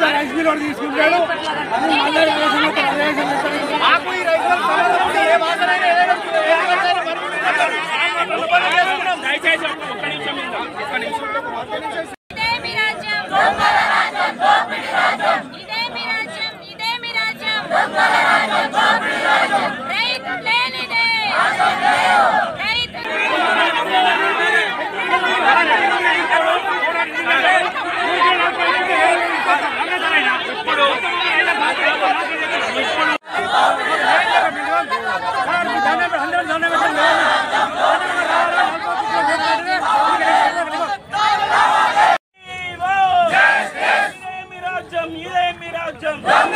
పెద్ద rice mill వాడు తీసుకుంటాడు అది మళ్ళీ రేషన్ ఇస్తాడు, రేషన్ ఇస్తాడు. ఇదేమి రాజ్యం ఇదేమి రాజ్యం ఇదేమి రాజ్యం రైతు లేనిదే రైతు సార్, మీ దండం పెట్టి, అందరూ దండం పెట్టండి. ఇదేమి రాజ్యం ఇదేమి రాజ్యం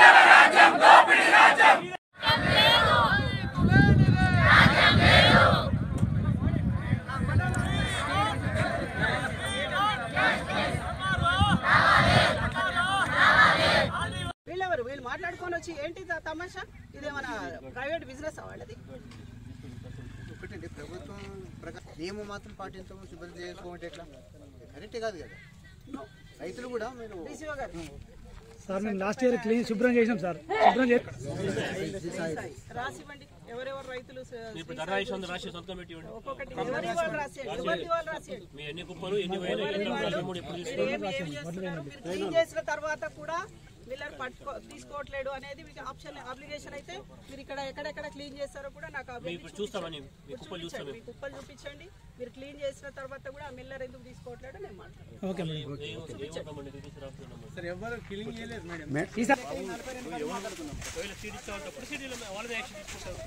వీళ్ళెవరు వీళ్ళు మాట్లాడుకొని వచ్చి ఏంటి త- తమాషా ఇదేమన్నా ప్రైవేట్ బిజినెస్ వాళ్ళది ఒకటండి ప్రభుత్వం ప్రకారం నియమం మాత్రం పాటించము శుభ్రం చేసుకోమంటే ఎట్లా కరెక్టే కాదు కదా రైతులు కూడా మీరు డీసీఓ గారు సార్ మేము లాస్ట్ ఇయర్ క్లీన్ శుభ్రం చేసాం సార్ శుభ్రం చేసి రాసివ్వండి ఎవరెవరు రైతులు స- ఇప్పుడు ధర రాసి ఉంది రాసి సంతకం పెట్టి ఇవ్వండి ఒక్కొక్కటి ఎవరి వాళ్ళు రాసేయండి ఎవరి వాళ్ళు రాసేయండి మీ ఎన్ని కుప్పలు ఎన్ని వేలు ఎన్ని వందల మూడు ఎప్పుడు మీరు ఏమి ఏమి చేస్తున్నారు మీరు క్లీన్ చేసిన తర్వాత కూడా మిల్లర్ పట్టుకో తీసుకోవట్లేడు అనేది మీకు ఆప్షన్ అప్లికేషన్ అయితే మీరు ఇక్కడ ఎక్కడెక్కడ క్లీన్ చేస్తారో కూడా నాకు మేము అవి ఇప్పుడు చూస్తామని మీ కుప్పలు చూస్తాం చూపించండి మీ కుప్పలు చూపించండి మీరు క్లీన్ చేసిన తర్వాత కూడా ఆ మిల్లర్ ఎందుకు తీసుకోవట్లేడు నేను మాట్లాడతాను ఓకే మేడం ఏమంటామండి తీసుకురాస్తున్నాము ఈసారి ఒకవేళ సీడీ ఇస్తామంటే సీడీలో వాళ్ళదే యాక్షన్ తీసుకుంటారు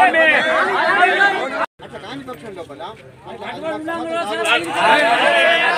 అట్లా కాని పక్షం లోపల అట్లా